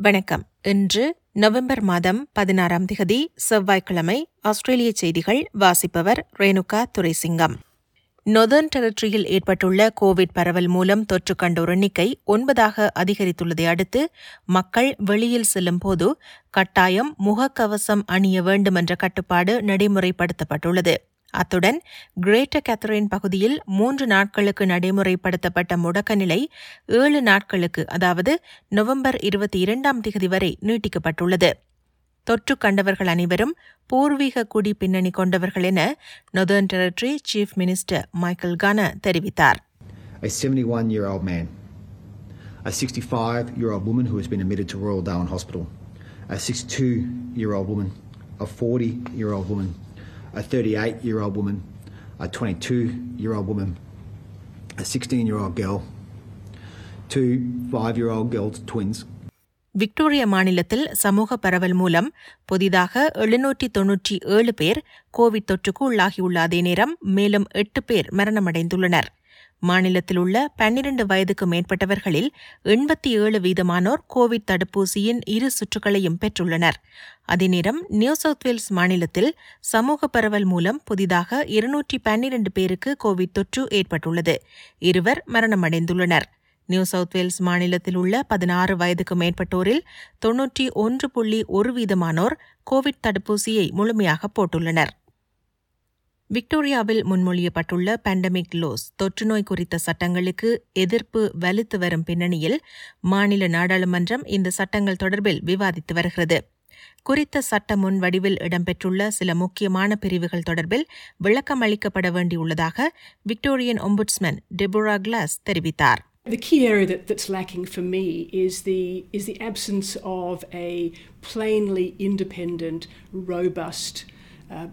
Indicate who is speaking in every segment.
Speaker 1: வணக்கம் இன்று நவம்பர் மாதம் பதினாறாம் திகதி செவ்வாய்க்கிழமை ஆஸ்திரேலிய செய்திகள் வாசிப்பவர் ரேணுகா துரைசிங்கம் நொதர்ன் டெரிட்டரியில் ஏற்பட்டுள்ள கோவிட் பரவல் மூலம் தொற்று கண்டோர் எண்ணிக்கை ஒன்பதாக அதிகரித்துள்ளதை அடுத்து மக்கள் வெளியில் செல்லும் போது கட்டாயம் முகக்கவசம் அணிய வேண்டும் என்ற கட்டுப்பாடு நடைமுறைப்படுத்தப்பட்டுள்ளது அத்துடன் கிரேட்டர் கேத்தரின் பகுதியில் மூன்று நாட்களுக்கு நடைமுறைப்படுத்தப்பட்ட முடக்க நிலை ஏழு நாட்களுக்கு அதாவது நவம்பர் இருபத்தி இரண்டாம் தேதி வரை நீட்டிக்கப்பட்டுள்ளது தொற்று கண்டவர்கள் அனைவரும் பூர்வீக குடி பின்னணி கொண்டவர்கள் என northern territory chief minister Michael கான தெரிவித்தார்
Speaker 2: a 71 year old man, a 65 year old woman who has been admitted to Royal Darwin Hospital, a 62 year old woman, a 40 year old woman, a 38 year old woman, a 22 year old woman, a 16 year old girl, two five year old girls, twins,
Speaker 1: Victoria மாநிலத்தில் சமூக பரவல் மூலம் புதிதாக எழுநூற்றி தொன்னூற்றி ஏழு பேர் Covid தொற்றுக்கு உள்ளாகியுள்ள அதே நேரம் மேலும் எட்டு பேர் மரணமடைந்துள்ளனர் மாநிலத்தில் உள்ள பன்னிரண்டு வயதுக்கு மேற்பட்டவர்களில் எண்பத்தி ஏழு வீதமானோர் கோவிட் தடுப்பூசியின் இரு சுற்றுகளையும் பெற்றுள்ளனர் அதே நேரம் நியூ சவுத் வேல்ஸ் மாநிலத்தில் சமூக பரவல் மூலம் புதிதாக இருநூற்றி பன்னிரண்டு பேருக்கு கோவிட் தொற்று ஏற்பட்டுள்ளது இருவர் மரணமடைந்துள்ளனர் நியூ சவுத் வேல்ஸ் மாநிலத்தில் உள்ள பதினாறு வயதுக்கு மேற்பட்டோரில் தொன்னூற்றி ஒன்று புள்ளி ஒரு வீதமானோர் கோவிட் தடுப்பூசியை முழுமையாக போட்டுள்ளனர் விக்டோரியாவில் முன்மொழியப்பட்டுள்ள பேண்டமிக் லோஸ் தொற்றுநோய் குறித்த சட்டங்களுக்கு எதிர்ப்பு வலுத்து வரும் பின்னணியில் மாநில நாடாளுமன்றம் இந்த சட்டங்கள் தொடர்பில் விவாதித்து வருகிறது குறித்த சட்ட முன் வடிவில் இடம்பெற்றுள்ள சில முக்கியமான பிரிவுகள் தொடர்பில் விளக்கம் அளிக்கப்பட வேண்டியுள்ளதாக விக்டோரியன் ஒம்புட்ஸ்மன் டெபோரா கிளாஸ் தெரிவித்தார்
Speaker 3: The key area that, that's lacking for me is the is the absence of a plainly independent, robust uh,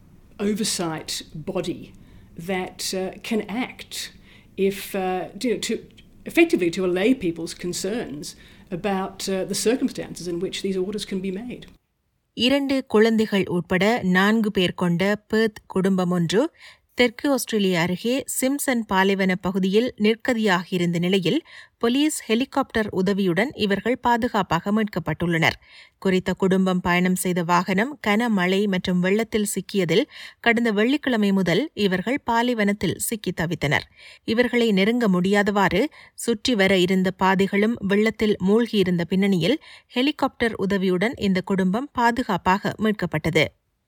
Speaker 3: oversight body that uh, can act if uh, you know, to effectively to allay people's concerns about uh, the circumstances in which these orders can be made.
Speaker 1: இரண்டு குழந்தைகள் உட்பட நான்கு பேர் கொண்ட Perth குடும்பம் ஒன்று தெற்கு Australia அருகே சிம்சன் பாலைவன பகுதியில் நிற்கதியாகியிருந்த நிலையில் போலீஸ் ஹெலிகாப்டர் உதவியுடன் இவர்கள் பாதுகாப்பாக மீட்கப்பட்டுள்ளனர் குறித்த குடும்பம் பயணம் செய்த வாகனம் கனமழை மற்றும் வெள்ளத்தில் சிக்கியதில் கடந்த வெள்ளிக்கிழமை முதல் இவர்கள் பாலைவனத்தில் சிக்கி தவித்தனர் இவர்களை நெருங்க முடியாதவாறு சுற்றி வர இருந்த பாதைகளும் வெள்ளத்தில் மூழ்கியிருந்த பின்னணியில் ஹெலிகாப்டர் உதவியுடன் இந்த குடும்பம் பாதுகாப்பாக மீட்கப்பட்டது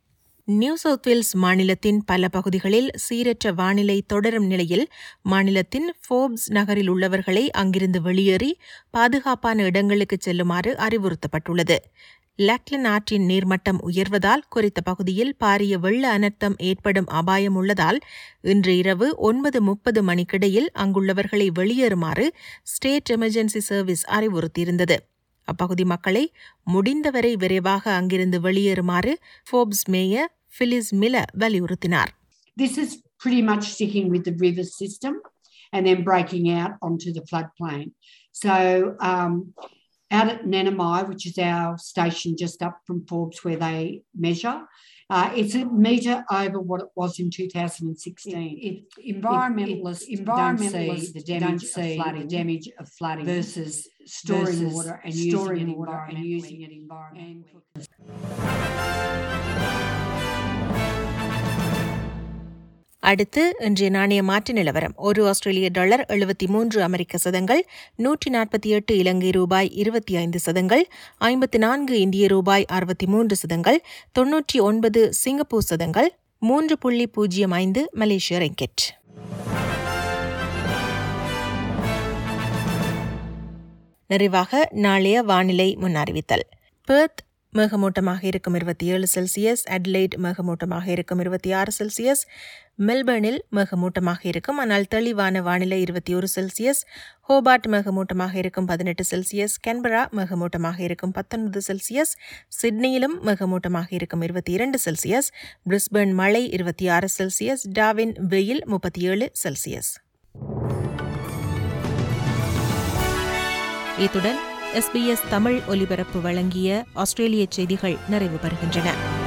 Speaker 1: நியூ சவுத் வேல்ஸ் மாநிலத்தின் பல பகுதிகளில் சீரற்ற வானிலை தொடரும் நிலையில் மாநிலத்தின் ஃபோர்ப்ஸ் நகரில் உள்ளவர்களை அங்கிருந்து வெளியேறி பாதுகாப்பான இடங்களுக்கு செல்லுமாறு அறிவுறுத்தப்பட்டுள்ளது லாக்லன் ஆற்றின் நீர்மட்டம் உயர்வதால் குறித்த பகுதியில் பாரிய வெள்ள அனர்த்தம் ஏற்படும் அபாயம் உள்ளதால் இன்று இரவு ஒன்பது முப்பது மணிக்கிடையில் அங்குள்ளவர்களை வெளியேறுமாறு ஸ்டேட் எமர்ஜென்சி சர்வீஸ் அறிவுறுத்தியிருந்தது அப்பகுதி மக்களை முடிந்தவரை விரைவாக அங்கிருந்து வெளியேறுமாறு ஃபோர்ப்ஸ் மேயர் பிலிஸ் மில்லர் வலியுறுத்தினார்
Speaker 4: This is pretty much sticking with the river system and then breaking out onto the floodplain. So, um, out at Nanamai, which is our station just up from Forbes where they measure, uh, it's a metre over what it was in 2016. It, environmentalists,
Speaker 5: it- environmentalists
Speaker 4: don't see the damage,
Speaker 5: don't see
Speaker 4: of, flooding
Speaker 5: the damage of flooding
Speaker 4: versus storing
Speaker 5: versus
Speaker 4: water and
Speaker 5: storing
Speaker 4: using it
Speaker 5: water and
Speaker 4: environmentally.
Speaker 5: using it environmentally.
Speaker 4: And-
Speaker 1: அடுத்து இன்றைய நாணய மாற்று நிலவரம் ஒரு ஆஸ்திரேலிய dollar எழுபத்தி மூன்று அமெரிக்க சதங்கள் நூற்றி நாற்பத்தி எட்டு இலங்கை ரூபாய் இருபத்தி ஐந்து சதங்கள் ஐம்பத்தி நான்கு இந்திய ரூபாய் அறுபத்தி மூன்று சதங்கள் தொன்னூற்றி ஒன்பது சிங்கப்பூர் சதங்கள் மூன்று புள்ளி பூஜ்ஜியம் ஐந்து மலேசிய ரெங்கெட் நிறைவாக நாளைய வானிலை முன்னறிவித்தல் பெர்த் மேகமூட்டமாக இருக்கும் இருபத்தி ஏழு செல்சியஸ் அட்லைட் மேகமூட்டமாக இருக்கும் இருபத்தி ஆறு செல்சியஸ் மெல்பர்னில் மேகமூட்டமாக இருக்கும் ஆனால் தெளிவான வானிலை இருபத்தி ஒரு செல்சியஸ் ஹோபார்ட் மேகமூட்டமாக இருக்கும் பதினெட்டு செல்சியஸ் கன்பரா மேகமூட்டமாக இருக்கும் பத்தொன்பது செல்சியஸ் சிட்னியிலும் மேகமூட்டமாக இருக்கும் இருபத்தி இரண்டு செல்சியஸ் பிரிஸ்பர்ன் மழை இருபத்தி ஆறு செல்சியஸ் டாவின் வெயில் முப்பத்தி ஏழு செல்சியஸ் இத்துடன் எஸ்பிஎஸ் தமிழ் ஒலிபரப்பு வழங்கிய ஆஸ்திரேலிய செய்திகள் நிறைவு பெறுகின்றன